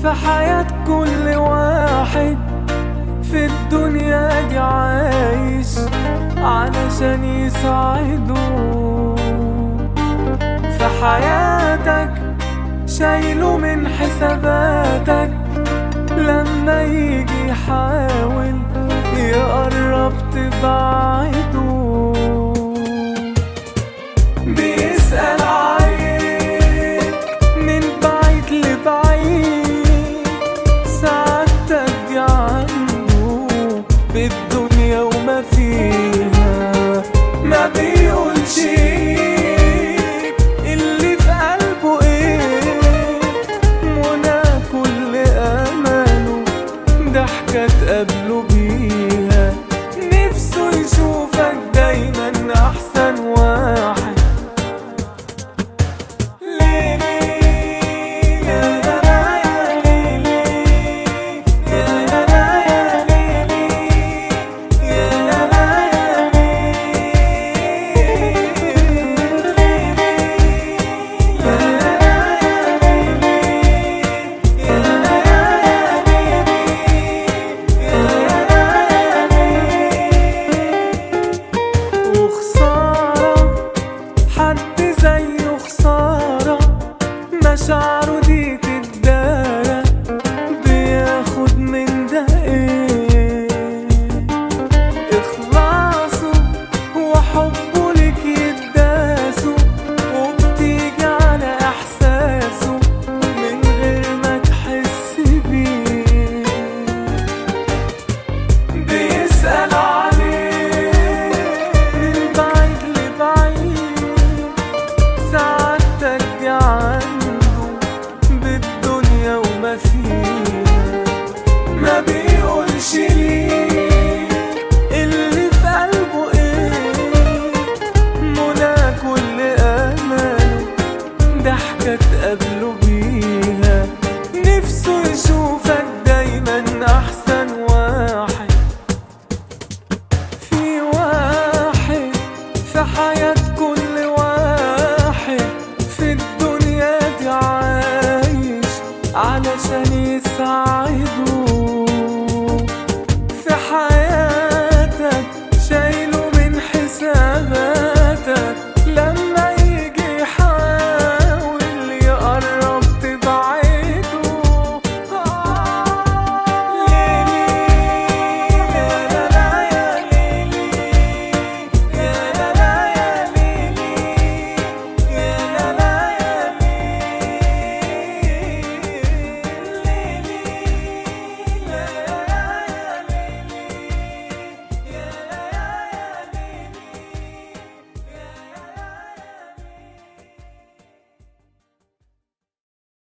في حياة كل واحد في الدنيا دي عايش علشان يساعده في حياتك شايله من حساباتك لما يجي يحاول يقرب تبعده بيسأل عليك من بعيد لبعيد سعادتك دي عنده بالدنيا وما فيها ما بيقولش ليك اللي في قلبه ايه منى كل امله ضحكة تقابله بيها نفسه يشوفك دايما احسن واحد ليلي يا لا لا يا ليلي يا لا لا يا ليلي يا لا لا يا وخسارة حد زيه خسارة مشاعره دي تتدارى بياخد من ده ايه اخلاصه وحبه لك يتداسوا وبتيجي على احساسه من غير ما تحس بيه بيسأل عليك من بعيد لبعيد سعادتك دي عنده بالدنيا وما فيها ما بيقولش ليك اللي في قلبه ايه منى كل امله ضحكة تقابله بيها نفسه يشوفك دايما احسن واحد في واحد في حياة كل واحد في الدنيا دي عايش علشان يسعد